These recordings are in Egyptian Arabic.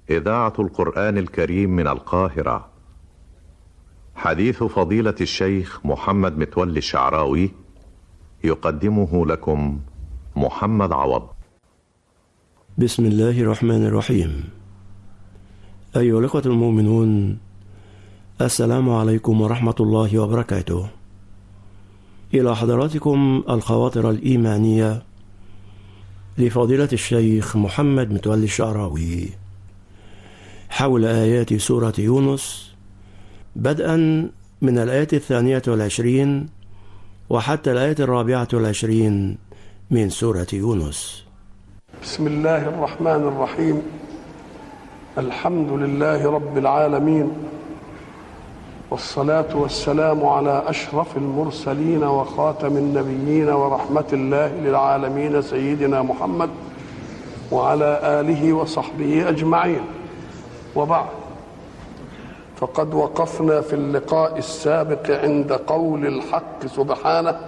إذاعة القرآن الكريم من القاهرة حديث فضيلة الشيخ محمد متولي الشعراوي يقدمه لكم محمد عوض بسم الله الرحمن الرحيم أيها الأخوة المؤمنون السلام عليكم ورحمة الله وبركاته إلى حضراتكم الخواطر الإيمانية لفضيلة الشيخ محمد متولي الشعراوي حول آيات سورة يونس بدءا من الآية الثانية والعشرين وحتى الآية الرابعة والعشرين من سورة يونس بسم الله الرحمن الرحيم الحمد لله رب العالمين والصلاة والسلام على أشرف المرسلين وخاتم النبيين ورحمة الله للعالمين سيدنا محمد وعلى آله وصحبه أجمعين وبعد فقد وقفنا في اللقاء السابق عند قول الحق سبحانه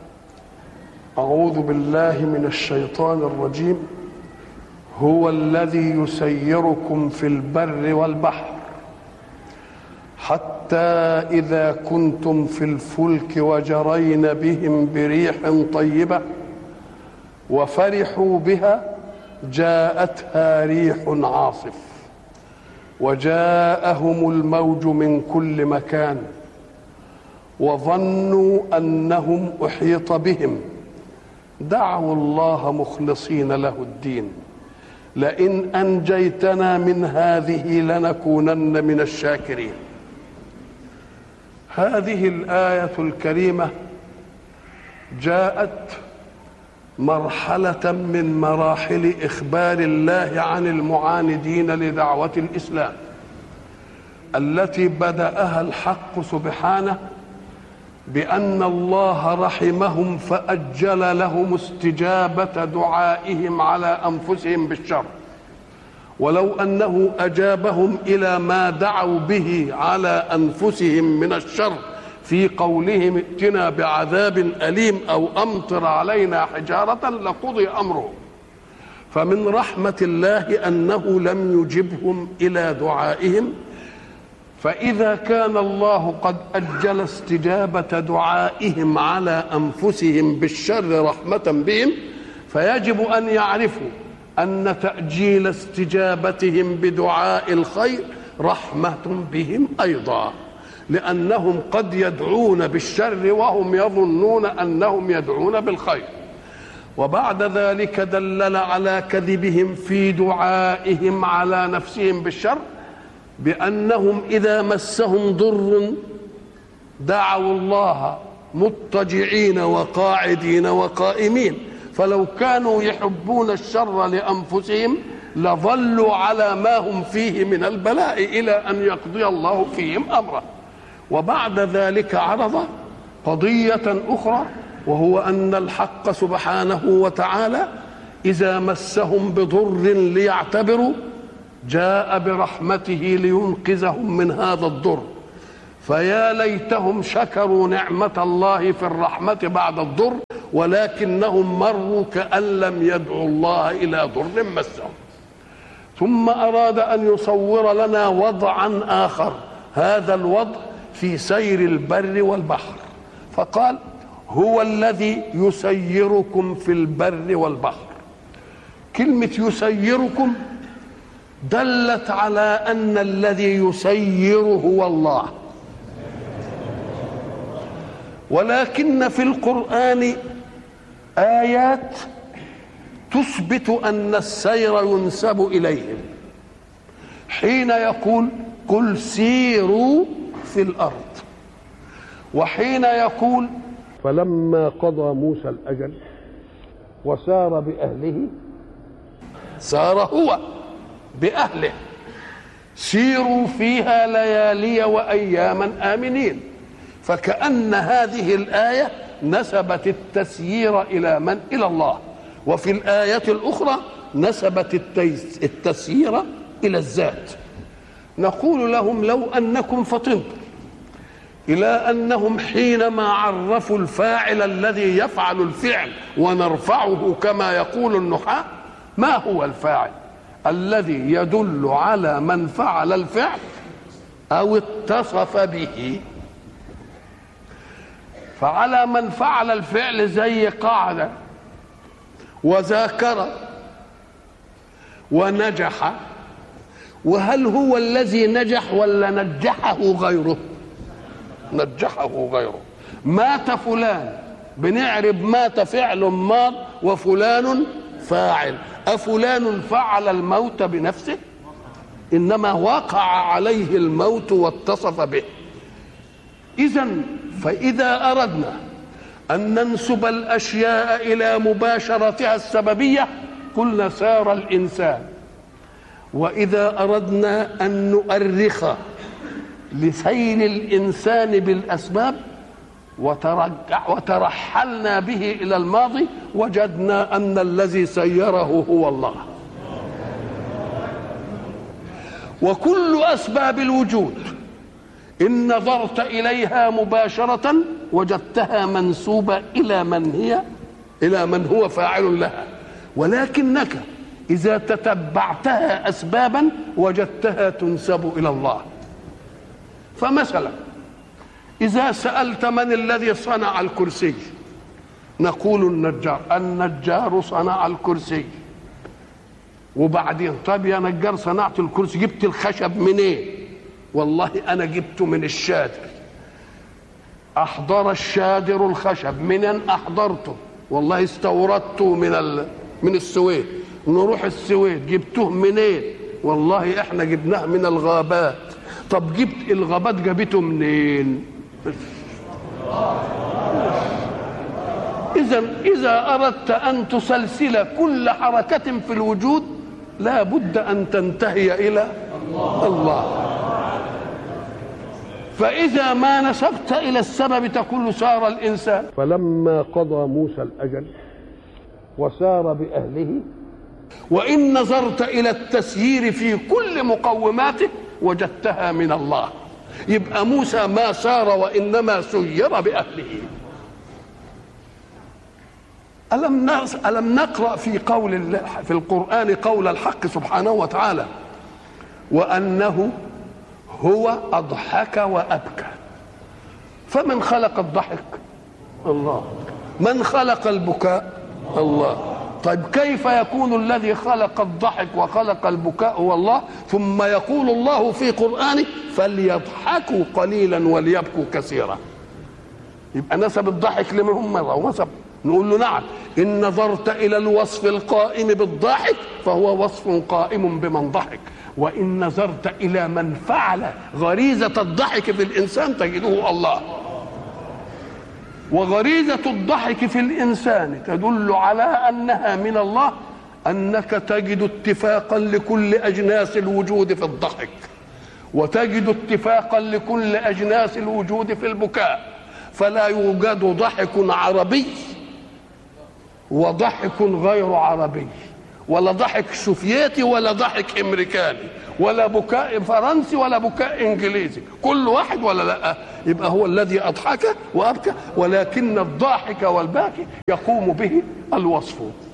أعوذ بالله من الشيطان الرجيم هو الذي يسيركم في البر والبحر حتى إذا كنتم في الفلك وجرين بهم بريح طيبة وفرحوا بها جاءتها ريح عاصف وجاءهم الموج من كل مكان وظنوا انهم احيط بهم دعوا الله مخلصين له الدين لئن انجيتنا من هذه لنكونن من الشاكرين هذه الايه الكريمه جاءت مرحله من مراحل اخبار الله عن المعاندين لدعوه الاسلام التي بداها الحق سبحانه بان الله رحمهم فاجل لهم استجابه دعائهم على انفسهم بالشر ولو انه اجابهم الى ما دعوا به على انفسهم من الشر في قولهم ائتنا بعذاب اليم او امطر علينا حجاره لقضي امره فمن رحمه الله انه لم يجبهم الى دعائهم فاذا كان الله قد اجل استجابه دعائهم على انفسهم بالشر رحمه بهم فيجب ان يعرفوا ان تاجيل استجابتهم بدعاء الخير رحمه بهم ايضا لانهم قد يدعون بالشر وهم يظنون انهم يدعون بالخير وبعد ذلك دلل على كذبهم في دعائهم على نفسهم بالشر بانهم اذا مسهم ضر دعوا الله مضطجعين وقاعدين وقائمين فلو كانوا يحبون الشر لانفسهم لظلوا على ما هم فيه من البلاء الى ان يقضي الله فيهم امره وبعد ذلك عرض قضيه اخرى وهو ان الحق سبحانه وتعالى اذا مسهم بضر ليعتبروا جاء برحمته لينقذهم من هذا الضر فيا ليتهم شكروا نعمه الله في الرحمه بعد الضر ولكنهم مروا كان لم يدعوا الله الى ضر مسهم ثم اراد ان يصور لنا وضعا اخر هذا الوضع في سير البر والبحر فقال هو الذي يسيركم في البر والبحر كلمه يسيركم دلت على ان الذي يسير هو الله ولكن في القران ايات تثبت ان السير ينسب اليهم حين يقول قل سيروا في الارض وحين يقول فلما قضى موسى الاجل وسار باهله سار هو باهله سيروا فيها ليالي واياما امنين فكان هذه الايه نسبت التسيير الى من الى الله وفي الايه الاخرى نسبت التسيير الى الذات نقول لهم لو انكم فطنتم الى انهم حينما عرفوا الفاعل الذي يفعل الفعل ونرفعه كما يقول النحاة ما هو الفاعل الذي يدل على من فعل الفعل او اتصف به فعلى من فعل الفعل زي قاعده وذاكر ونجح وهل هو الذي نجح ولا نجحه غيره نجحه غيره مات فلان بنعرب مات فعل ماض وفلان فاعل أفلان فعل الموت بنفسه إنما وقع عليه الموت واتصف به إذا فإذا أردنا أن ننسب الأشياء إلى مباشرتها السببية قلنا سار الإنسان وإذا أردنا أن نؤرخ لسير الإنسان بالأسباب وترجع وترحلنا به إلى الماضي وجدنا أن الذي سيره هو الله وكل أسباب الوجود إن نظرت إليها مباشرة وجدتها منسوبة إلى من هي إلى من هو فاعل لها ولكنك إذا تتبعتها أسبابا وجدتها تنسب إلى الله فمثلا إذا سألت من الذي صنع الكرسي نقول النجار النجار صنع الكرسي وبعدين طب يا نجار صنعت الكرسي جبت الخشب منين إيه؟ والله أنا جبته من الشادر أحضر الشادر الخشب منين أحضرته والله استوردته من ال... من السويد نروح السويد جبته منين إيه؟ والله احنا جبناه من الغابات طب جبت الغابات جابته منين إذا إذا أردت أن تسلسل كل حركة في الوجود لا بد أن تنتهي إلى الله فإذا ما نسبت إلى السبب تقول سار الإنسان فلما قضى موسى الأجل وسار بأهله وإن نظرت إلى التسيير في كل مقوماته وجدتها من الله يبقى موسى ما سار وإنما سير بأهله ألم ألم نقرأ في قول الله في القرآن قول الحق سبحانه وتعالى وأنه هو أضحك وأبكى فمن خلق الضحك الله من خلق البكاء الله طيب كيف يكون الذي خلق الضحك وخلق البكاء هو الله ثم يقول الله في قرآنه فليضحكوا قليلا وليبكوا كثيرا يبقى نسب الضحك لمن هم مرة ونسب نقول له نعم إن نظرت إلى الوصف القائم بالضاحك فهو وصف قائم بمن ضحك وإن نظرت إلى من فعل غريزة الضحك في الإنسان تجده الله وغريزة الضحك في الإنسان تدل على أنها من الله أنك تجد اتفاقا لكل أجناس الوجود في الضحك وتجد اتفاقا لكل أجناس الوجود في البكاء فلا يوجد ضحك عربي وضحك غير عربي ولا ضحك سوفيتي ولا ضحك امريكاني ولا بكاء فرنسي ولا بكاء انجليزي كل واحد ولا لا يبقى هو الذي اضحك وابكى ولكن الضاحك والباكي يقوم به الوصف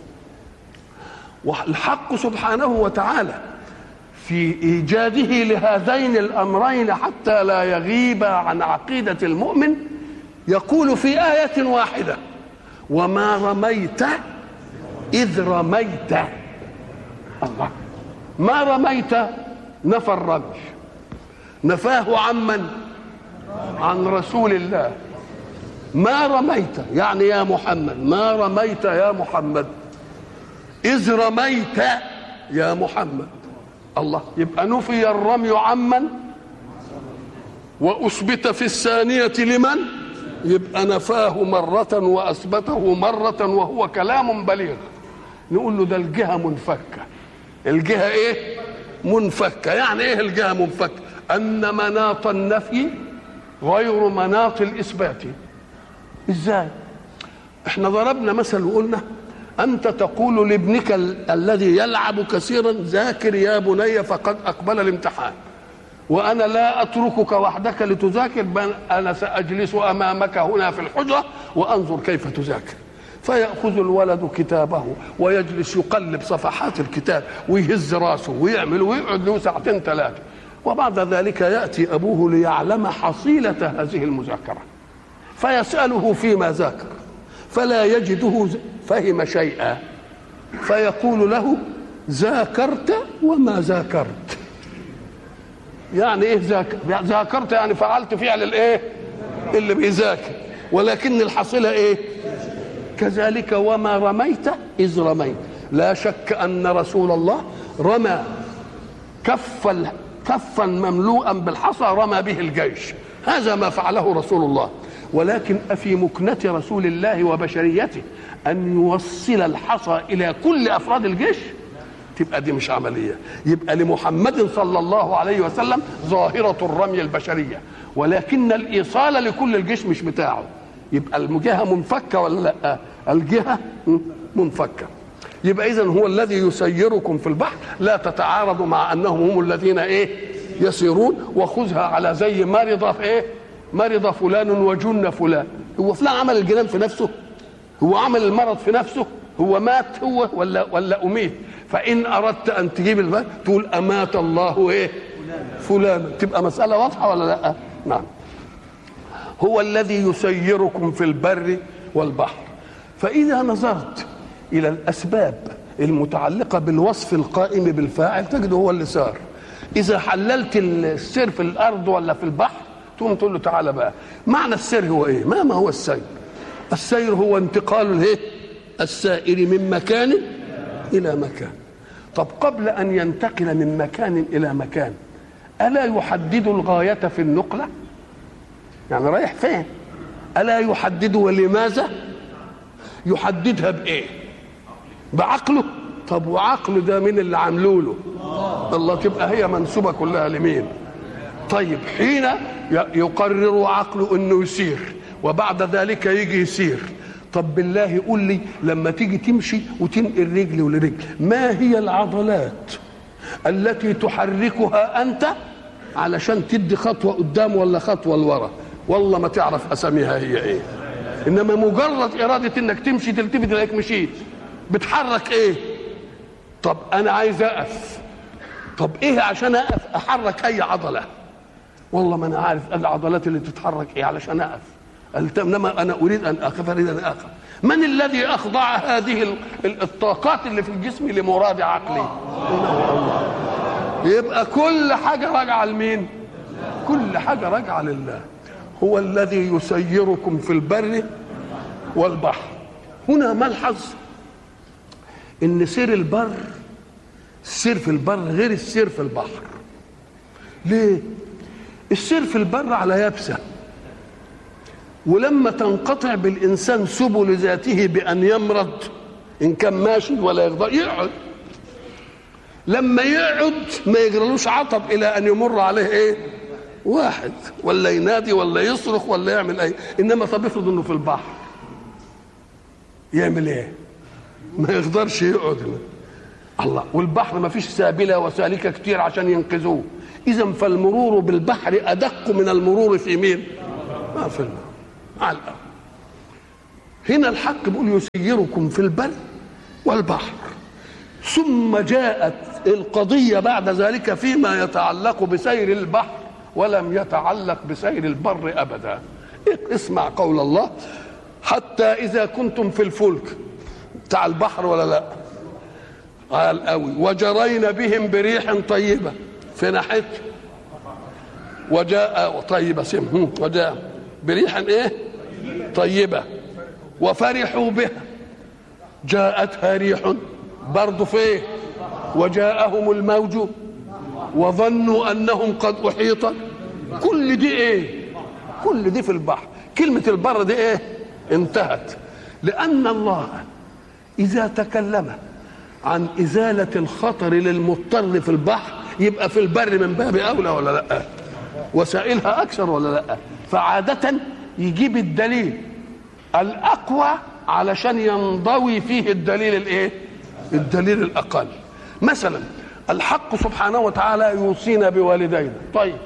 والحق سبحانه وتعالى في ايجاده لهذين الامرين حتى لا يغيب عن عقيده المؤمن يقول في ايه واحده وما رميت اذ رميت الله ما رميت نفى الرمي نفاه عمن عن رسول الله ما رميت يعني يا محمد ما رميت يا محمد إذ رميت يا محمد الله يبقى نفي الرمي عمن وأثبت في الثانية لمن يبقى نفاه مرة وأثبته مرة وهو كلام بليغ نقول له ده الجهة منفكة الجهة إيه منفكة يعني إيه الجهة منفكة أن مناط النفي غير مناط الإثبات إزاي احنا ضربنا مثل وقلنا أنت تقول لابنك ال- الذي يلعب كثيرا ذاكر يا بني فقد أقبل الامتحان وأنا لا أتركك وحدك لتذاكر بل أنا سأجلس أمامك هنا في الحجرة وأنظر كيف تذاكر فيأخذ الولد كتابه ويجلس يقلب صفحات الكتاب ويهز راسه ويعمل ويقعد له ساعتين ثلاثة وبعد ذلك يأتي أبوه ليعلم حصيلة هذه المذاكرة فيسأله فيما ذاكر فلا يجده فهم شيئا فيقول له ذاكرت وما ذاكرت يعني ايه ذاكر ذاكرت يعني فعلت فعل الايه اللي بيذاكر ولكن الحصيله ايه كذلك وما رميت اذ رميت لا شك ان رسول الله رمى كفا كفا مملوءا بالحصى رمى به الجيش هذا ما فعله رسول الله ولكن أفي مكنة رسول الله وبشريته أن يوصل الحصى إلى كل أفراد الجيش تبقى دي مش عملية يبقى لمحمد صلى الله عليه وسلم ظاهرة الرمي البشرية ولكن الإيصال لكل الجيش مش بتاعه يبقى الجهة منفكة ولا لا الجهة منفكة يبقى إذا هو الذي يسيركم في البحر لا تتعارضوا مع أنهم هم الذين إيه يسيرون وخذها على زي مرض في إيه مرض فلان وجن فلان هو فلان عمل الجنان في نفسه هو عمل المرض في نفسه هو مات هو ولا ولا اميت فان اردت ان تجيب البلد تقول امات الله ايه فلان تبقى مساله واضحه ولا لا نعم هو الذي يسيركم في البر والبحر فاذا نظرت الى الاسباب المتعلقه بالوصف القائم بالفاعل تجد هو اللي سار اذا حللت السير في الارض ولا في البحر تقوم تقول له تعالى بقى معنى السير هو ايه ما ما هو السير السير هو انتقال الايه السائر من مكان الى مكان طب قبل ان ينتقل من مكان الى مكان الا يحدد الغايه في النقله يعني رايح فين الا يحدد ولماذا يحددها بايه بعقله طب وعقله ده مين اللي عامله له الله تبقى هي منسوبه كلها لمين طيب حين يقرر عقله انه يسير وبعد ذلك يجي يسير طب بالله قول لي لما تيجي تمشي وتنقل رجل ولرجل ما هي العضلات التي تحركها انت علشان تدي خطوه قدام ولا خطوه لورا والله ما تعرف اساميها هي ايه انما مجرد اراده انك تمشي تلتفت تلاقيك مشيت بتحرك ايه طب انا عايز اقف طب ايه عشان اقف احرك اي عضله والله ما انا عارف العضلات اللي تتحرك ايه علشان اقف انما انا اريد ان اقف اريد ان اقف من الذي اخضع هذه الطاقات اللي في الجسم لمراد عقلي انه الله يبقى كل حاجه راجعه لمين كل حاجه راجعه لله هو الذي يسيركم في البر والبحر هنا ملحظ ان سير البر السير في البر غير السير في البحر ليه السير في البر على يابسه ولما تنقطع بالانسان سبل ذاته بان يمرض ان كان ماشي ولا يقدر يقعد لما يقعد ما يجرلوش عطب الى ان يمر عليه ايه واحد ولا ينادي ولا يصرخ ولا يعمل ايه انما طب افرض انه في البحر يعمل ايه ما يقدرش يقعد الله والبحر ما فيش سابلة وسالكة كتير عشان ينقذوه إذا فالمرور بالبحر أدق من المرور في مين ما في الماء على الأرض هنا الحق بيقول يسيركم في البر والبحر ثم جاءت القضية بعد ذلك فيما يتعلق بسير البحر ولم يتعلق بسير البر أبدا اسمع قول الله حتى إذا كنتم في الفلك بتاع البحر ولا لا قال قوي وجرينا بهم بريح طيبة في ناحيته وجاء طيبة سم وجاء بريح ايه طيبة وفرحوا بها جاءتها ريح برضه في ايه وجاءهم الموج وظنوا انهم قد احيط كل دي ايه كل دي في البحر كلمة البر دي ايه انتهت لأن الله إذا تكلم عن إزالة الخطر للمضطر في البحر يبقى في البر من باب أولى ولا لأ وسائلها أكثر ولا لأ فعادة يجيب الدليل الأقوى علشان ينضوي فيه الدليل الإيه الدليل الأقل مثلا الحق سبحانه وتعالى يوصينا بوالدينا طيب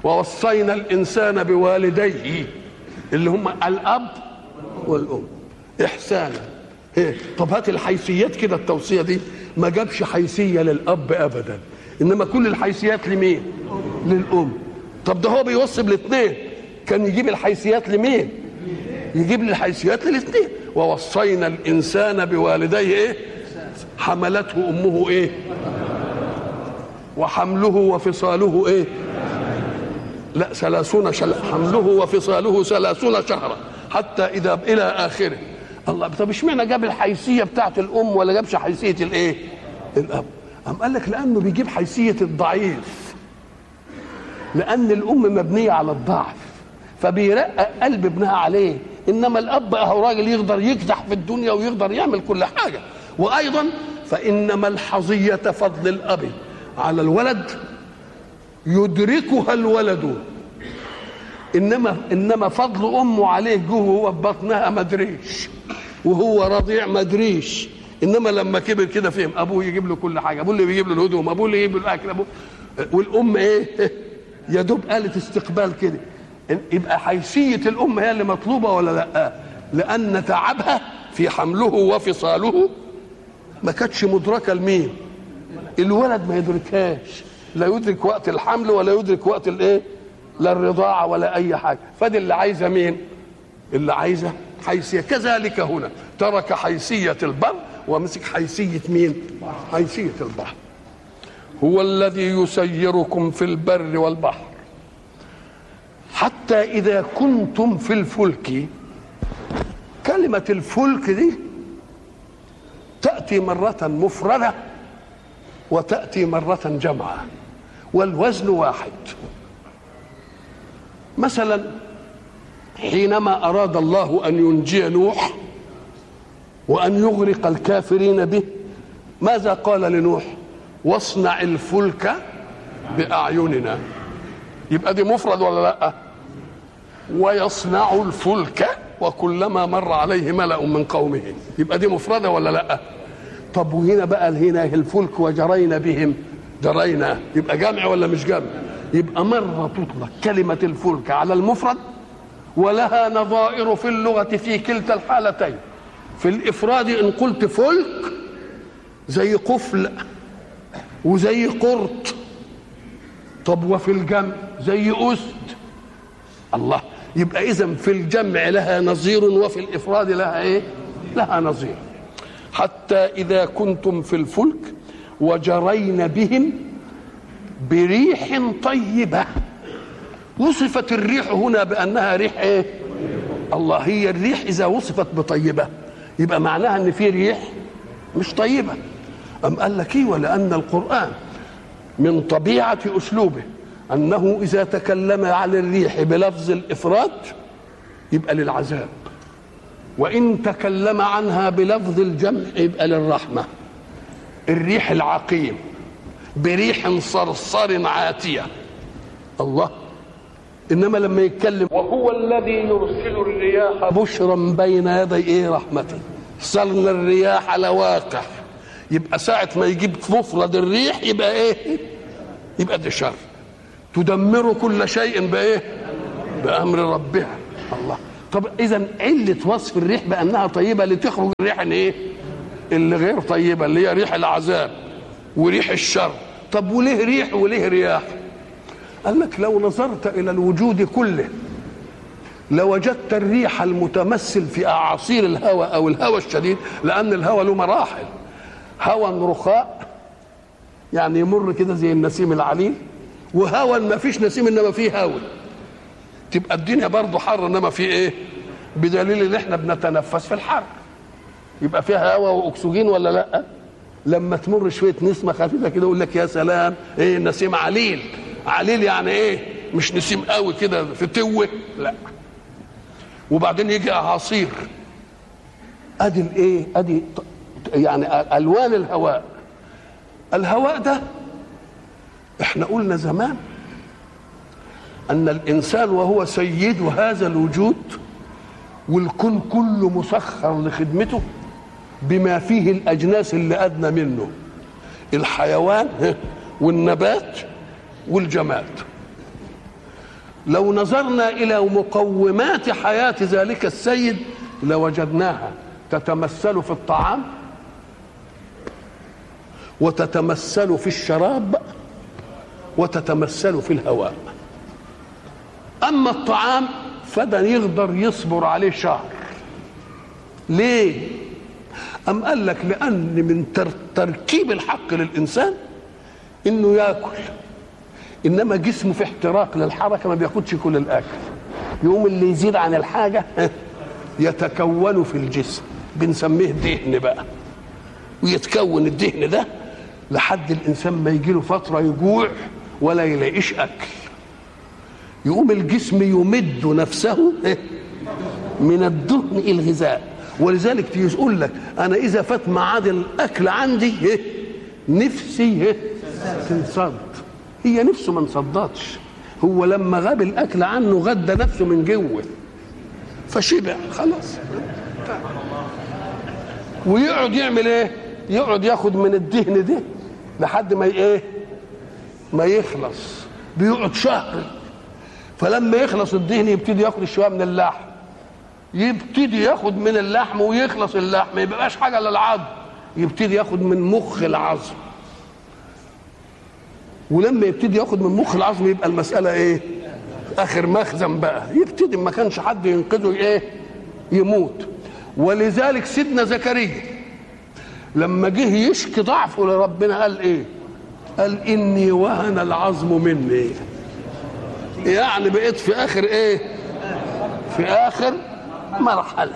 ووصينا الإنسان بوالديه اللي هم الأب والأم احسانا إيه؟ طب هات الحيثيات كده التوصيه دي ما جابش حيثيه للاب ابدا انما كل الحيثيات لمين للام طب ده هو بيوصي بالاثنين كان يجيب الحيثيات لمين يجيب لي الحيثيات للاثنين ووصينا الانسان بوالديه ايه حملته امه ايه وحمله وفصاله ايه لا ثلاثون شل... حمله وفصاله ثلاثون شهرا حتى اذا الى اخره الله طب اشمعنى جاب الحيثيه بتاعت الام ولا جابش حيثيه الايه الاب أم قال لك لانه بيجيب حيثيه الضعيف لان الام مبنيه على الضعف فبيرقق قلب ابنها عليه انما الاب اهو راجل يقدر يكدح في الدنيا ويقدر يعمل كل حاجه وايضا فانما الحظيه فضل الاب على الولد يدركها الولد انما انما فضل امه عليه جوه وهو في بطنها مدريش وهو رضيع مدريش انما لما كبر كده فهم ابوه يجيب له كل حاجه ابوه اللي بيجيب له الهدوم ابوه اللي يجيب له الاكل ابوه والام ايه يا دوب آلة استقبال كده يبقى حيثية الأم هي اللي مطلوبة ولا لا لأن تعبها في حمله وفصاله ما كانتش مدركة لمين الولد ما يدركهاش لا يدرك وقت الحمل ولا يدرك وقت الايه لا الرضاعة ولا أي حاجة فدي اللي عايزة مين اللي عايزة حيثية كذلك هنا ترك حيثية البر ومسك حيثية مين حيثية البحر هو الذي يسيركم في البر والبحر حتى إذا كنتم في الفلك كلمة الفلك دي تأتي مرة مفردة وتأتي مرة جمعة والوزن واحد مثلا حينما أراد الله أن ينجي نوح وأن يغرق الكافرين به ماذا قال لنوح واصنع الفلك بأعيننا يبقى دي مفرد ولا لا ويصنع الفلك وكلما مر عليه ملأ من قومه يبقى دي مفردة ولا لا طب وهنا بقى هنا الفلك وجرينا بهم جرينا يبقى جمع ولا مش جمع يبقى مرة تطلق كلمة الفلك على المفرد ولها نظائر في اللغة في كلتا الحالتين في الإفراد إن قلت فلك زي قفل وزي قرط طب وفي الجمع زي أسد الله يبقى إذا في الجمع لها نظير وفي الإفراد لها إيه؟ لها نظير حتى إذا كنتم في الفلك وجرين بهم بريح طيبة وصفت الريح هنا بأنها ريح إيه؟ الله هي الريح إذا وصفت بطيبة يبقى معناها إن في ريح مش طيبة أم قال لك إيه ولأن القرآن من طبيعة أسلوبه أنه إذا تكلم عن الريح بلفظ الإفراد يبقى للعذاب وإن تكلم عنها بلفظ الجمع يبقى للرحمة الريح العقيم بريح صرصر عاتية الله إنما لما يتكلم وهو الذي يرسل الرياح بشرا بين يدي إيه رحمته صرنا الرياح لواقح يبقى ساعة ما يجيب مفرد الريح يبقى إيه يبقى ده شر تدمر كل شيء بايه بامر ربها الله طب اذا عله وصف الريح بانها طيبه لتخرج الريح ايه اللي غير طيبه اللي هي ريح العذاب وريح الشر طب وليه ريح وليه رياح قال لك لو نظرت الى الوجود كله لوجدت الريح المتمثل في اعاصير الهواء او الهواء الشديد لان الهواء له مراحل هواء رخاء يعني يمر كده زي النسيم العليل وهوى ما فيش نسيم انما فيه هوى تبقى الدنيا برضه حر انما في ايه بدليل ان احنا بنتنفس في الحر يبقى فيها هواء واكسجين ولا لا لما تمر شويه نسمه خفيفه كده يقول لك يا سلام ايه نسيم عليل عليل يعني ايه مش نسيم قوي كده في توه لا وبعدين يجي اعاصير ادي الايه ادي يعني الوان الهواء الهواء ده احنا قلنا زمان ان الانسان وهو سيد هذا الوجود والكون كله مسخر لخدمته بما فيه الاجناس اللي ادنى منه الحيوان والنبات والجماد لو نظرنا الى مقومات حياه ذلك السيد لوجدناها تتمثل في الطعام وتتمثل في الشراب وتتمثل في الهواء اما الطعام فده يقدر يصبر عليه شهر ليه ام قال لك لان من تر- تركيب الحق للانسان انه ياكل انما جسمه في احتراق للحركه ما بياخدش كل الاكل يقوم اللي يزيد عن الحاجه يتكون في الجسم بنسميه دهن بقى ويتكون الدهن ده لحد الانسان ما يجي له فتره يجوع ولا يلاقيش اكل يقوم الجسم يمد نفسه من الدهن الغذاء ولذلك تيجي يقول لك انا اذا فات ميعاد الاكل عندي إيه؟ نفسي إيه؟ تنصد هي نفسه ما انصدتش هو لما غاب الاكل عنه غدى نفسه من جوه فشبع خلاص ويقعد يعمل ايه يقعد ياخد من الدهن ده لحد ما ي- ايه ما يخلص بيقعد شهر فلما يخلص الدهن يبتدي ياخد شويه من اللحم يبتدي ياخد من اللحم ويخلص اللحم ما يبقاش حاجه للعظم يبتدي ياخد من مخ العظم ولما يبتدي ياخد من مخ العظم يبقى المساله ايه اخر مخزن بقى يبتدي ما كانش حد ينقذه ايه يموت ولذلك سيدنا زكريا لما جه يشكي ضعفه لربنا قال ايه قال اني وهن العظم مني يعني بقيت في اخر ايه في اخر مرحله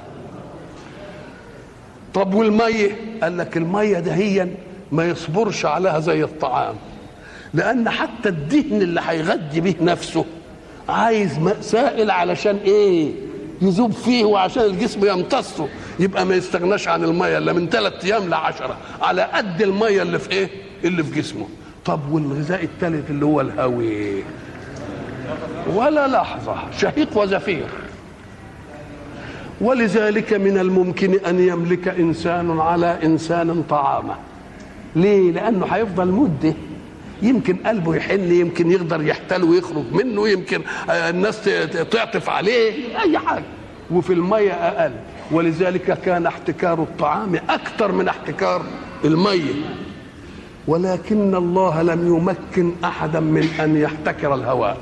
طب والميه قال لك الميه دهيا ما يصبرش عليها زي الطعام لان حتى الدهن اللي هيغذي به نفسه عايز ماء سائل علشان ايه يذوب فيه وعشان الجسم يمتصه يبقى ما يستغناش عن الميه الا من ثلاث ايام لعشرة على قد الميه اللي في ايه اللي في جسمه طب والغذاء الثالث اللي هو الهوي ولا لحظه شهيق وزفير ولذلك من الممكن ان يملك انسان على انسان طعامه ليه لانه هيفضل مده يمكن قلبه يحن يمكن يقدر يحتل ويخرج منه يمكن آه، الناس ت- ت- تعطف عليه اي حاجه وفي الميه اقل ولذلك كان احتكار الطعام اكثر من احتكار الميه ولكن الله لم يمكن احدا من ان يحتكر الهواء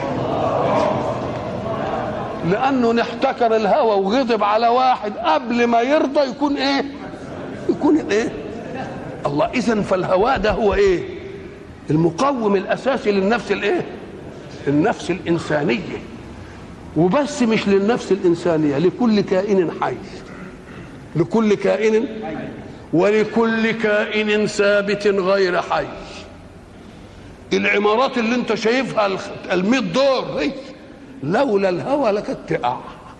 لانه نحتكر الهوى وغضب على واحد قبل ما يرضى يكون ايه يكون ايه الله اذا فالهواء ده هو ايه المقوم الاساسي للنفس الايه النفس الانسانيه وبس مش للنفس الانسانيه لكل كائن حي لكل كائن ولكل كائن ثابت غير حي العمارات اللي انت شايفها ال 100 دور دي لولا الهوى لكانت تقع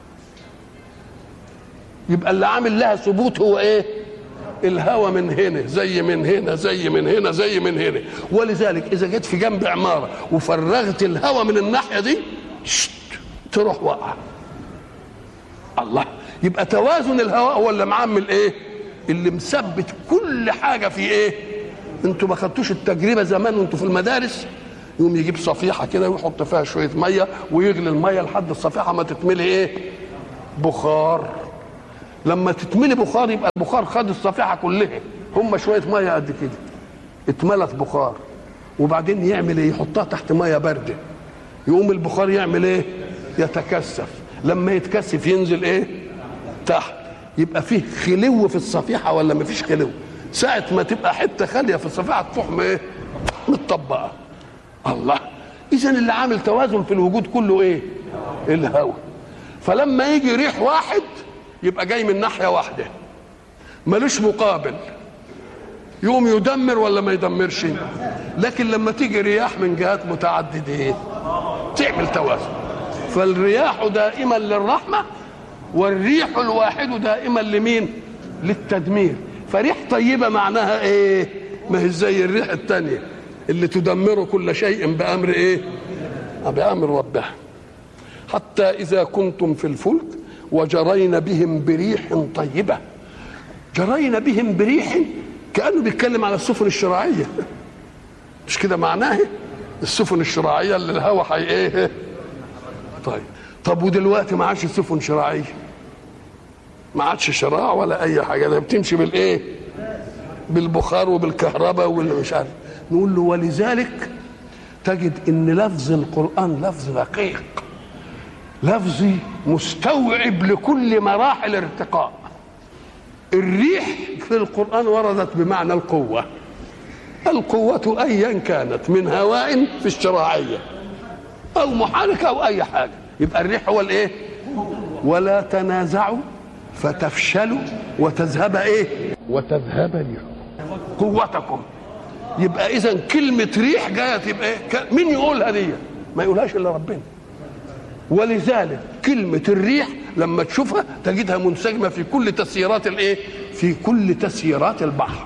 يبقى اللي عامل لها ثبوت هو ايه الهوى من هنا زي من هنا زي من هنا زي من هنا ولذلك اذا جيت في جنب عماره وفرغت الهوى من الناحيه دي شت تروح واقعه الله يبقى توازن الهواء هو اللي معمل ايه اللي مثبت كل حاجه في ايه انتوا ما خدتوش التجربه زمان وانتوا في المدارس يقوم يجيب صفيحه كده ويحط فيها شويه ميه ويغلي الميه لحد الصفيحه ما تتملي ايه بخار لما تتملي بخار يبقى البخار خد الصفيحه كلها هم شويه ميه قد كده اتملت بخار وبعدين يعمل ايه يحطها تحت ميه بارده يقوم البخار يعمل ايه يتكثف لما يتكثف ينزل ايه تحت يبقى فيه خلو في الصفيحه ولا ما فيش خلو ساعه ما تبقى حته خاليه في الصفيحه تروح ايه متطبقه الله اذا اللي عامل توازن في الوجود كله ايه الهواء فلما يجي ريح واحد يبقى جاي من ناحيه واحده ملوش مقابل يقوم يدمر ولا ما يدمرش لكن لما تيجي رياح من جهات متعدده ايه تعمل توازن فالرياح دائما للرحمه والريح الواحد دائما لمين للتدمير فريح طيبه معناها ايه ما هي زي الريح الثانيه اللي تدمر كل شيء بامر ايه بامر ربها حتى اذا كنتم في الفلك وجرين بهم بريح طيبه جرين بهم بريح كانه بيتكلم على السفن الشراعيه مش كده معناه السفن الشراعيه اللي الهوا حي ايه طيب طب ودلوقتي ما عادش السفن شراعيه ما عادش شراع ولا اي حاجه ده بتمشي بالايه بالبخار وبالكهرباء واللي مش عارف نقول له ولذلك تجد ان لفظ القران لفظ دقيق لفظي مستوعب لكل مراحل ارتقاء الريح في القران وردت بمعنى القوه القوه ايا كانت من هواء في الشراعيه او محركه او اي حاجه يبقى الريح هو الايه ولا تنازعوا فتفشلوا وتذهب ايه وتذهب ريحكم قوتكم يبقى اذا كلمه ريح جايه تبقى ايه ك- مين يقولها دي ما يقولهاش الا ربنا ولذلك كلمه الريح لما تشوفها تجدها منسجمه في كل تسييرات الايه في كل تسييرات البحر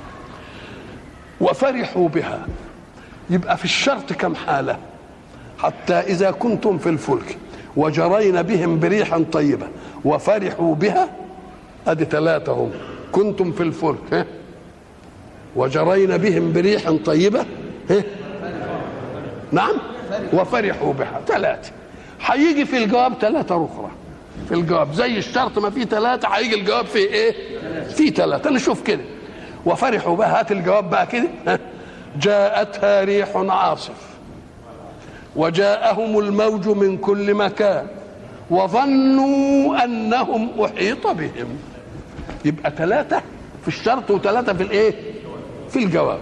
وفرحوا بها يبقى في الشرط كم حاله حتى إذا كنتم في الفلك وجرين بهم بريح طيبة وفرحوا بها أدي ثلاثة هم كنتم في الفلك ها؟ وجرين بهم بريح طيبة ها؟ نعم وفرحوا بها ثلاثة هيجي في الجواب ثلاثة أخرى في الجواب زي الشرط ما فيه ثلاثة هيجي الجواب في إيه؟ في ثلاثة نشوف كده وفرحوا بها هات الجواب بقى كده ها؟ جاءتها ريح عاصف وجاءهم الموج من كل مكان وظنوا انهم احيط بهم يبقى ثلاثه في الشرط وثلاثه في الايه في الجواب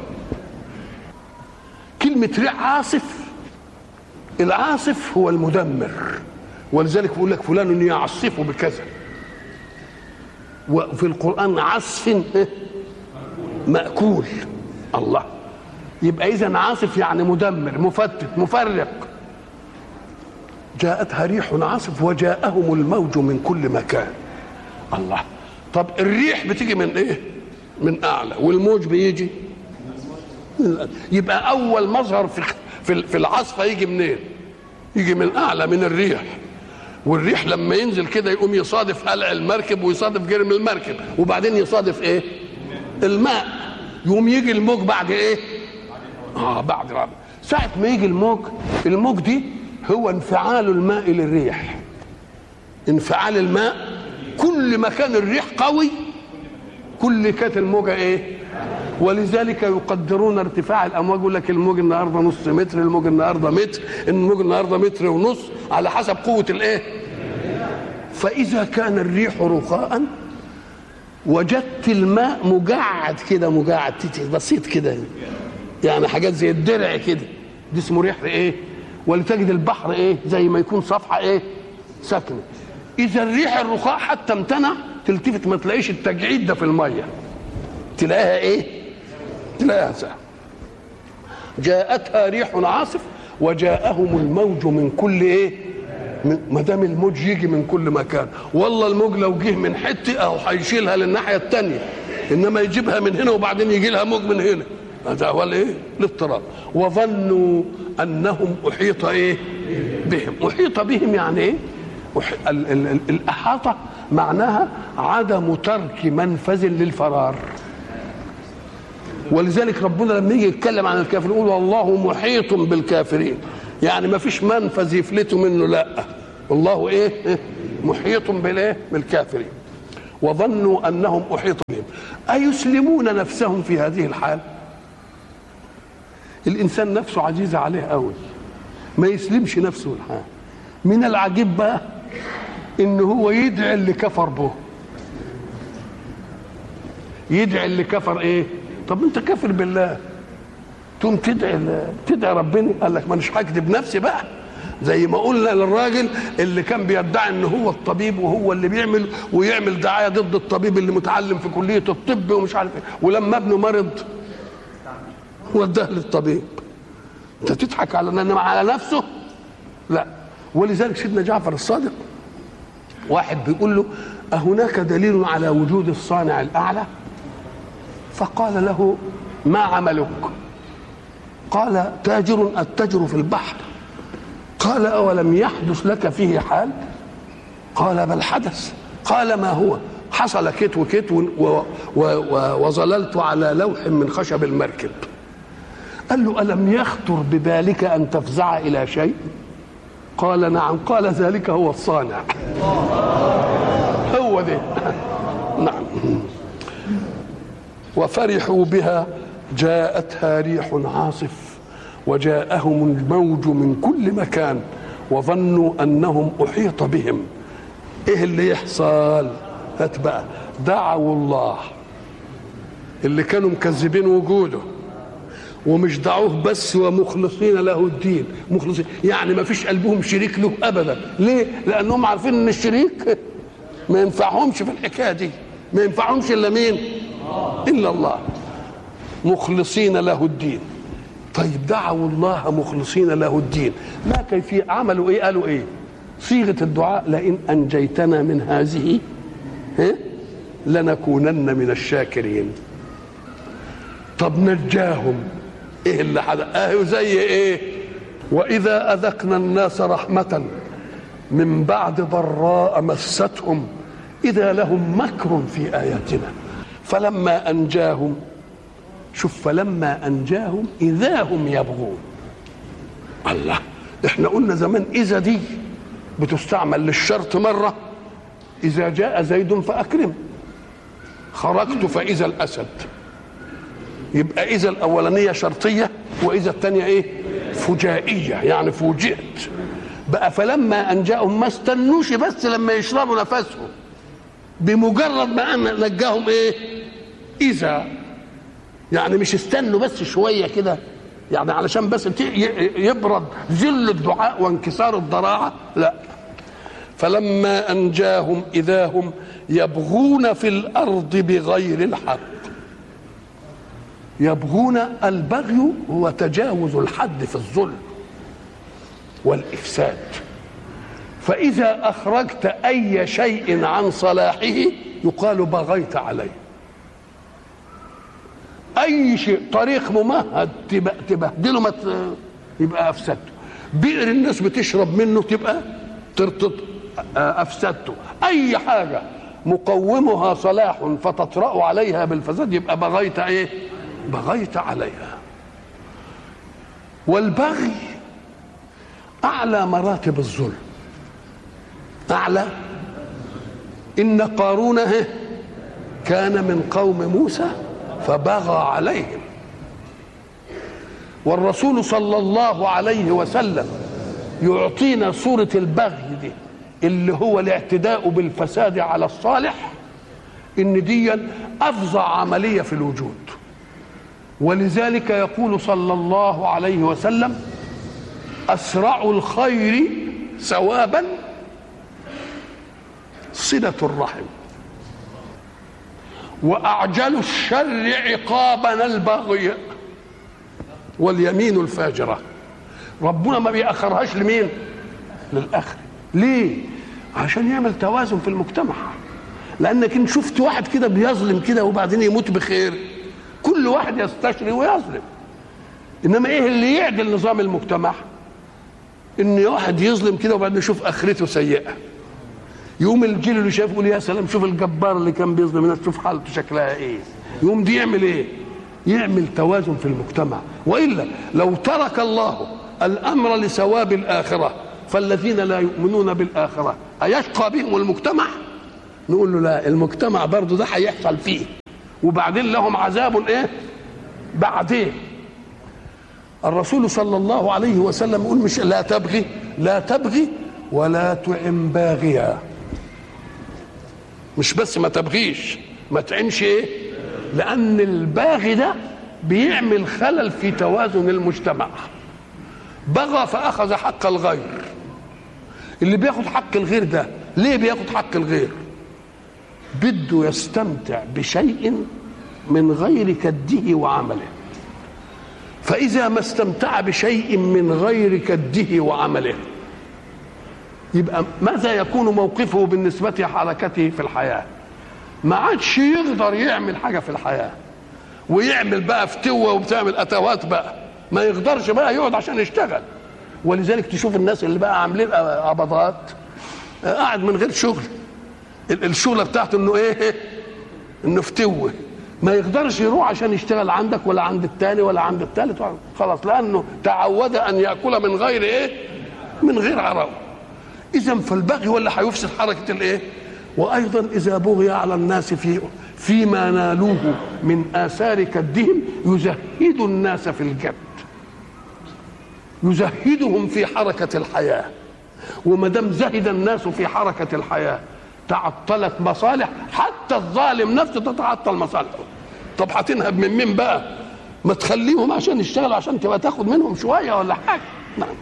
كلمه ريح عاصف العاصف هو المدمر ولذلك بيقول لك فلان يعصف بكذا وفي القران عصف ماكول الله يبقى اذا عاصف يعني مدمر مفتت مفرق جاءتها ريح عاصف وجاءهم الموج من كل مكان الله طب الريح بتيجي من ايه من اعلى والموج بيجي من يبقى اول مظهر في في في العاصفه يجي منين يجي من اعلى من الريح والريح لما ينزل كده يقوم يصادف قلع المركب ويصادف جرم المركب وبعدين يصادف ايه الماء يقوم يجي الموج بعد ايه اه بعد رابع ساعة ما يجي الموج الموج دي هو انفعال الماء للريح انفعال الماء كل ما كان الريح قوي كل كانت الموجة ايه ولذلك يقدرون ارتفاع الامواج يقول لك الموج النهارده نص متر الموج النهارده متر الموج النهارده متر ونص على حسب قوه الايه فاذا كان الريح رخاء وجدت الماء مجعد كده مجعد تيتي بسيط كده يعني حاجات زي الدرع كده دي اسمه ريح ايه ولتجد البحر ايه زي ما يكون صفحه ايه ساكنه اذا الريح الرخاء حتى امتنع تلتفت ما تلاقيش التجعيد ده في الميه تلاقيها ايه تلاقيها سهل جاءتها ريح عاصف وجاءهم الموج من كل ايه ما دام الموج يجي من كل مكان والله الموج لو جه من حته او هيشيلها للناحيه الثانيه انما يجيبها من هنا وبعدين يجي لها موج من هنا هذا هو الايه الاضطراب وظنوا انهم احيط ايه بهم احيط بهم يعني ايه أح- ال- ال- ال- الاحاطه معناها عدم ترك منفذ للفرار ولذلك ربنا لما يجي يتكلم عن الكافرين يقول والله محيط بالكافرين يعني ما فيش منفذ يفلتوا منه لا والله ايه إيه؟ محيط بالايه بالكافرين وظنوا انهم احيط بهم ايسلمون نفسهم في هذه الحال الانسان نفسه عزيزه عليه قوي ما يسلمش نفسه الحال من العجيب بقى ان هو يدعي اللي كفر به يدعي اللي كفر ايه طب انت كافر بالله تقوم تدعي تدعي ربنا قال لك ما مش هكذب نفسي بقى زي ما قلنا للراجل اللي كان بيدعي ان هو الطبيب وهو اللي بيعمل ويعمل دعايه ضد الطبيب اللي متعلم في كليه الطب ومش عارف ايه ولما ابنه مرض وداه للطبيب انت تضحك على انما على نفسه لا ولذلك سيدنا جعفر الصادق واحد بيقول له أهناك دليل على وجود الصانع الأعلى فقال له ما عملك قال تاجر أتجر في البحر قال أولم يحدث لك فيه حال قال بل حدث قال ما هو حصل كت وكت و- و- و- وظللت على لوح من خشب المركب قال له ألم يخطر ببالك أن تفزع إلى شيء قال نعم قال ذلك هو الصانع هو ده وفرحوا بها جاءتها ريح عاصف وجاءهم الموج من كل مكان وظنوا انهم احيط بهم ايه اللي يحصل هات بقى دعوا الله اللي كانوا مكذبين وجوده ومش دعوه بس ومخلصين له الدين مخلصين يعني ما فيش قلبهم شريك له ابدا ليه لانهم عارفين ان الشريك ما ينفعهمش في الحكايه دي ما ينفعهمش الا مين الا الله مخلصين له الدين طيب دعوا الله مخلصين له الدين ما كيفية عملوا ايه قالوا ايه صيغة الدعاء لئن أنجيتنا من هذه ها؟ لنكونن من الشاكرين طب نجاهم ايه اللي حدث اه زي ايه واذا اذقنا الناس رحمه من بعد ضراء مستهم اذا لهم مكر في اياتنا فلما انجاهم شوف فلما انجاهم اذا هم يبغون الله احنا قلنا زمان اذا دي بتستعمل للشرط مره اذا جاء زيد فاكرم خرجت فاذا الاسد يبقى اذا الاولانيه شرطيه واذا الثانيه ايه فجائيه يعني فوجئت بقى فلما انجاهم ما استنوش بس لما يشربوا نفسهم بمجرد ما ان نجاهم ايه اذا يعني مش استنوا بس شويه كده يعني علشان بس يبرد ذل الدعاء وانكسار الضراعه لا فلما انجاهم اذا هم يبغون في الارض بغير الحق يبغون البغي هو تجاوز الحد في الظلم والافساد فاذا اخرجت اي شيء عن صلاحه يقال بغيت عليه اي شيء طريق ممهد تبهدله ما يبقى افسدته بئر الناس بتشرب منه تبقى ترتط افسدته اي حاجه مقومها صلاح فتطرا عليها بالفساد يبقى بغيت ايه بغيت عليها والبغي اعلى مراتب الظلم اعلى ان قارون كان من قوم موسى فبغى عليهم والرسول صلى الله عليه وسلم يعطينا صورة البغي دي اللي هو الاعتداء بالفساد على الصالح ان دي افظع عملية في الوجود ولذلك يقول صلى الله عليه وسلم اسرع الخير ثوابا صلة الرحم واعجل الشر عقابا البغي واليمين الفاجره ربنا ما بيأخرهاش لمين للاخر ليه عشان يعمل توازن في المجتمع لانك ان شفت واحد كده بيظلم كده وبعدين يموت بخير كل واحد يستشري ويظلم انما ايه اللي يعدل نظام المجتمع ان واحد يظلم كده وبعدين يشوف اخرته سيئه يقوم الجيل اللي شايفه يقول يا سلام شوف الجبار اللي كان بيظلم الناس شوف حالته شكلها ايه يقوم دي يعمل ايه يعمل توازن في المجتمع والا لو ترك الله الامر لثواب الاخره فالذين لا يؤمنون بالاخره ايشقى بهم المجتمع نقول له لا المجتمع برضه ده هيحصل فيه وبعدين لهم عذاب ايه بعدين الرسول صلى الله عليه وسلم يقول مش لا تبغي لا تبغي ولا تعن باغيا مش بس ما تبغيش ما تعينش ايه لان الباغي ده بيعمل خلل في توازن المجتمع بغى فاخذ حق الغير اللي بياخد حق الغير ده ليه بياخد حق الغير بده يستمتع بشيء من غير كده وعمله فاذا ما استمتع بشيء من غير كده وعمله يبقى ماذا يكون موقفه بالنسبة لحركته في الحياة ما عادش يقدر يعمل حاجة في الحياة ويعمل بقى فتوة وبتعمل أتوات بقى ما يقدرش بقى يقعد عشان يشتغل ولذلك تشوف الناس اللي بقى عاملين قبضات قاعد من غير شغل الشغلة بتاعته انه ايه انه فتوة ما يقدرش يروح عشان يشتغل عندك ولا عند التاني ولا عند التالت خلاص لانه تعود ان ياكل من غير ايه من غير عراوه اذا فالبغي هو اللي هيفسد حركه الايه وايضا اذا بغي على الناس في فيما نالوه من اثار كدهم يزهد الناس في الجد يزهدهم في حركه الحياه وما دام زهد الناس في حركه الحياه تعطلت مصالح حتى الظالم نفسه تتعطل مصالحه طب هتنهب من مين بقى ما تخليهم عشان يشتغلوا عشان تبقى تاخد منهم شويه ولا حاجه نعم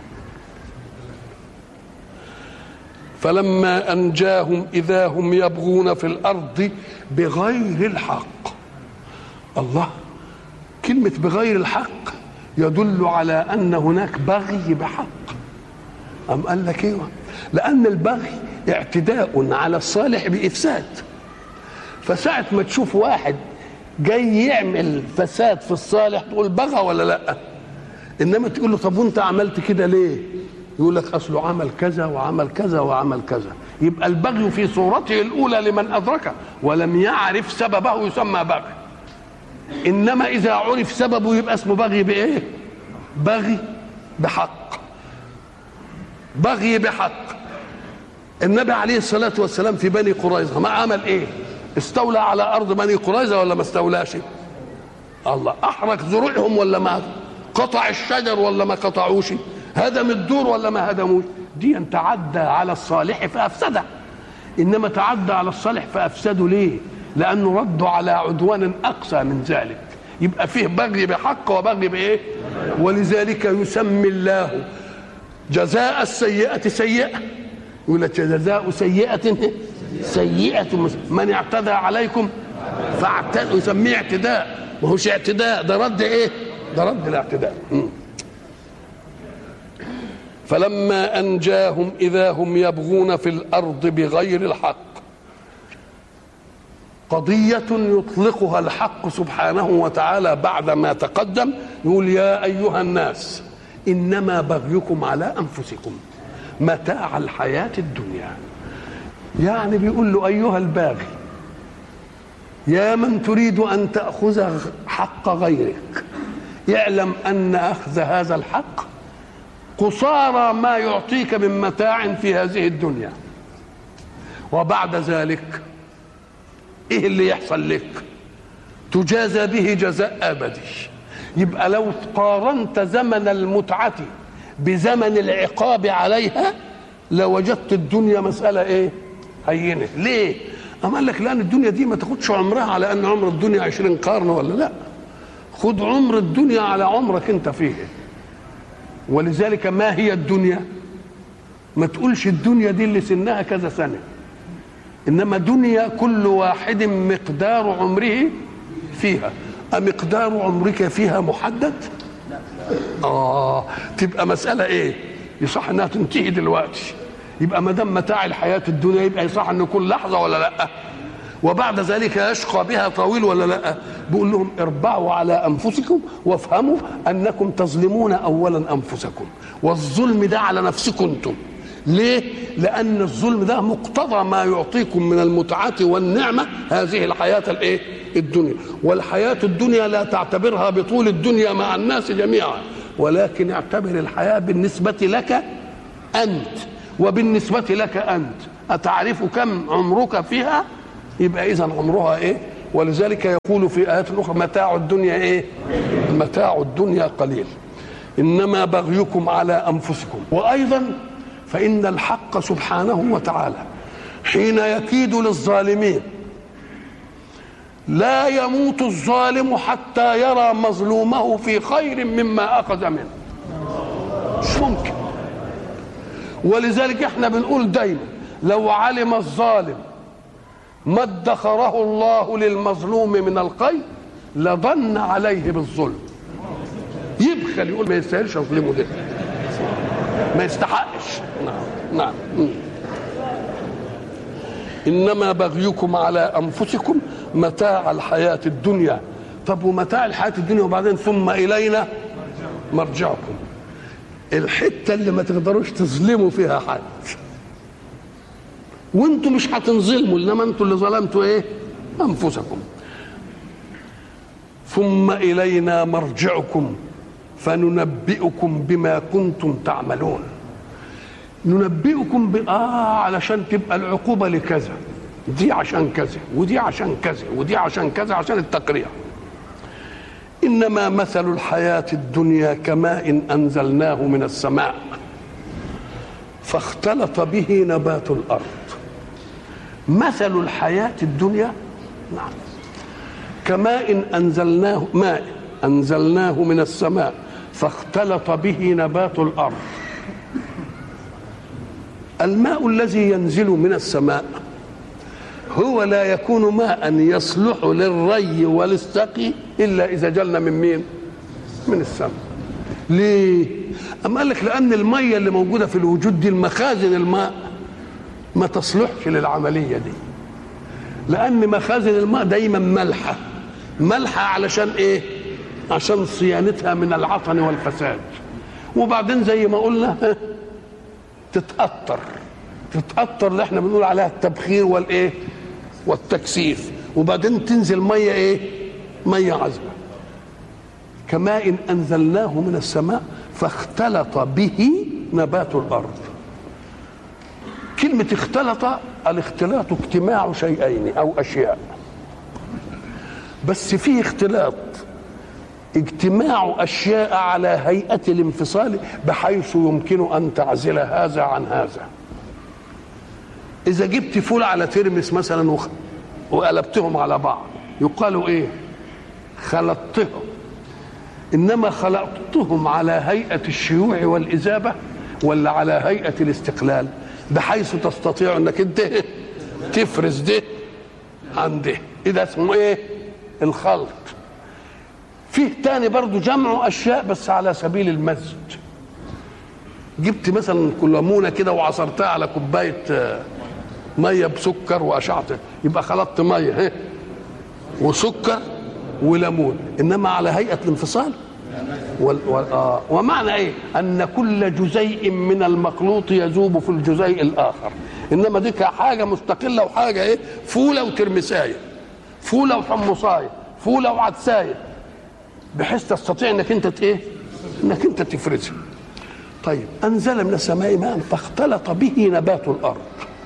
فلما انجاهم اذا هم يبغون في الارض بغير الحق الله كلمه بغير الحق يدل على ان هناك بغي بحق أم قال لك ايوه لان البغي اعتداء على الصالح بافساد فساعه ما تشوف واحد جاي يعمل فساد في الصالح تقول بغى ولا لا انما تقول له طب وانت عملت كده ليه يقول لك اصله عمل كذا وعمل كذا وعمل كذا يبقى البغي في صورته الاولى لمن ادركه ولم يعرف سببه يسمى بغي انما اذا عرف سببه يبقى اسمه بغي بايه بغي بحق بغي بحق النبي عليه الصلاه والسلام في بني قريظه ما عمل ايه استولى على ارض بني قريظه ولا ما استولاش الله احرق زروعهم ولا ما قطع الشجر ولا ما قطعوش هدم الدور ولا ما هدموش دي ان تعدى على الصالح فافسده انما تعدى على الصالح فافسده ليه لانه ردوا على عدوان اقصى من ذلك يبقى فيه بغي بحق وبغي بايه ولذلك يسمي الله جزاء السيئه سيئه يقول لك جزاء سيئه سيئه من اعتدى عليكم فاعتدوا يسميه اعتداء ما هوش اعتداء ده رد ايه ده رد الاعتداء م. فلما انجاهم اذا هم يبغون في الارض بغير الحق قضيه يطلقها الحق سبحانه وتعالى بعد ما تقدم يقول يا ايها الناس انما بغيكم على انفسكم متاع الحياه الدنيا يعني بيقول له ايها الباغي يا من تريد ان تاخذ حق غيرك اعلم ان اخذ هذا الحق قصارى ما يعطيك من متاع في هذه الدنيا وبعد ذلك ايه اللي يحصل لك تجازى به جزاء ابدي يبقى لو قارنت زمن المتعه بزمن العقاب عليها لوجدت الدنيا مساله ايه هينه ليه أما قال لك لأن الدنيا دي ما تاخدش عمرها على أن عمر الدنيا عشرين قرن ولا لا خد عمر الدنيا على عمرك أنت فيه ولذلك ما هي الدنيا ما تقولش الدنيا دي اللي سنها كذا سنة إنما دنيا كل واحد مقدار عمره فيها أمقدار عمرك فيها محدد آه تبقى مسألة إيه يصح إنها تنتهي دلوقتي يبقى ما دام متاع الحياه الدنيا يبقى يصح ان كل لحظه ولا لا وبعد ذلك يشقى بها طويل ولا لا بيقول لهم اربعوا على انفسكم وافهموا انكم تظلمون اولا انفسكم والظلم ده على نفسكم انتم ليه لان الظلم ده مقتضى ما يعطيكم من المتعه والنعمه هذه الحياه الايه الدنيا والحياه الدنيا لا تعتبرها بطول الدنيا مع الناس جميعا ولكن اعتبر الحياه بالنسبه لك انت وبالنسبة لك أنت أتعرف كم عمرك فيها يبقى إذا عمرها إيه ولذلك يقول في آيات أخرى متاع الدنيا إيه متاع الدنيا قليل إنما بغيكم على أنفسكم وأيضا فإن الحق سبحانه وتعالى حين يكيد للظالمين لا يموت الظالم حتى يرى مظلومه في خير مما أخذ منه مش ممكن ولذلك احنا بنقول دايما لو علم الظالم ما ادخره الله للمظلوم من الخير لظن عليه بالظلم يبخل يقول ما يستاهلش اظلمه ده ما يستحقش نعم نعم انما بغيكم على انفسكم متاع الحياه الدنيا طب ومتاع الحياه الدنيا وبعدين ثم الينا مرجعكم الحته اللي ما تقدروش تظلموا فيها حد وانتم مش هتنظلموا انما انتم اللي ظلمتوا ايه انفسكم ثم الينا مرجعكم فننبئكم بما كنتم تعملون ننبئكم ب... آه علشان تبقى العقوبة لكذا دي عشان كذا ودي عشان كذا ودي عشان كذا عشان التقريع انما مثل الحياه الدنيا كماء انزلناه من السماء فاختلط به نبات الارض مثل الحياه الدنيا نعم كماء انزلناه ماء انزلناه من السماء فاختلط به نبات الارض الماء الذي ينزل من السماء هو لا يكون ماء يصلح للري وللسقي الا اذا جلنا من مين من السماء ليه أم قال لك لان الميه اللي موجوده في الوجود دي المخازن الماء ما تصلحش للعمليه دي لان مخازن الماء دايما ملحه ملحه علشان ايه عشان صيانتها من العطن والفساد وبعدين زي ما قلنا تتأثر تتأثر اللي احنا بنقول عليها التبخير والايه والتكثيف وبعدين تنزل ميه ايه ميه عذبه كماء انزلناه من السماء فاختلط به نبات الارض كلمه اختلط الاختلاط اجتماع شيئين او اشياء بس فيه اختلاط اجتماع اشياء على هيئه الانفصال بحيث يمكن ان تعزل هذا عن هذا اذا جبت فول على ترمس مثلا وخ- وقلبتهم على بعض يقال ايه خلطتهم انما خلقتهم على هيئه الشيوع والاذابه ولا على هيئه الاستقلال بحيث تستطيع انك انت تفرز ده عن ده ده اسمه ايه الخلط فيه تاني برضو جمع اشياء بس على سبيل المزج جبت مثلا كلمونه كده وعصرتها على كوبايه آه، ميه بسكر واشعت يبقى خلطت ميه ها وسكر وليمون انما على هيئه الانفصال وال وال آه ومعنى ايه ان كل جزيء من المخلوط يذوب في الجزيء الاخر انما دي حاجه مستقله وحاجه ايه فوله وترمسايه فوله وحمصايه فوله وعدسايه بحيث تستطيع انك انت ت- ايه انك انت تفرزها طيب انزل من السماء ماء فاختلط به نبات الارض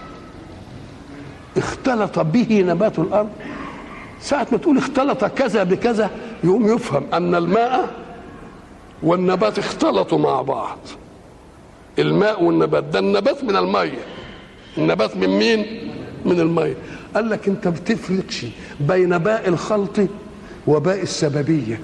اختلط به نبات الارض ساعة ما تقول اختلط كذا بكذا يقوم يفهم أن الماء والنبات اختلطوا مع بعض الماء والنبات ده النبات من المية النبات من مين؟ من المية قال لك انت بتفرقش بين باء الخلط وباء السببية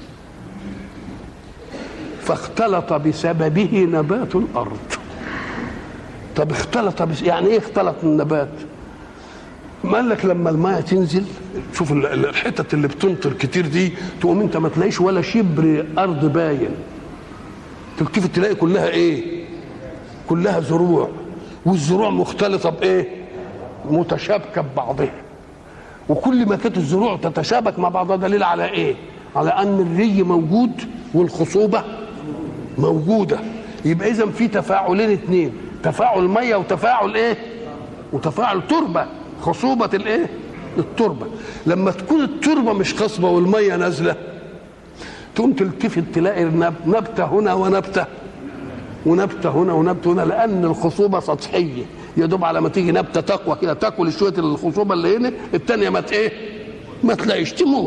فاختلط بسببه نبات الأرض طب اختلط بس يعني ايه اختلط النبات؟ ما قال لك لما الماء تنزل شوف ال- ال- الحتت اللي بتمطر كتير دي تقوم انت ما تلاقيش ولا شبر ارض باين تلتفت تلاقي كلها ايه كلها زروع والزروع مختلطه بايه متشابكه ببعضها وكل ما كانت الزروع تتشابك مع بعضها دليل على ايه على ان الري موجود والخصوبه موجوده يبقى اذا في تفاعلين اثنين تفاعل ميه وتفاعل ايه وتفاعل تربه خصوبه الايه التربه لما تكون التربه مش خصبه والميه نازله تقوم تلتفت تلاقي نب- نبته هنا ونبته ونبته هنا ونبته هنا لان الخصوبه سطحيه يا دوب على ما تيجي نبته تقوى كده تاكل شويه الخصوبه اللي هنا الثانيه ما ت- ايه ما تلاقيش تموت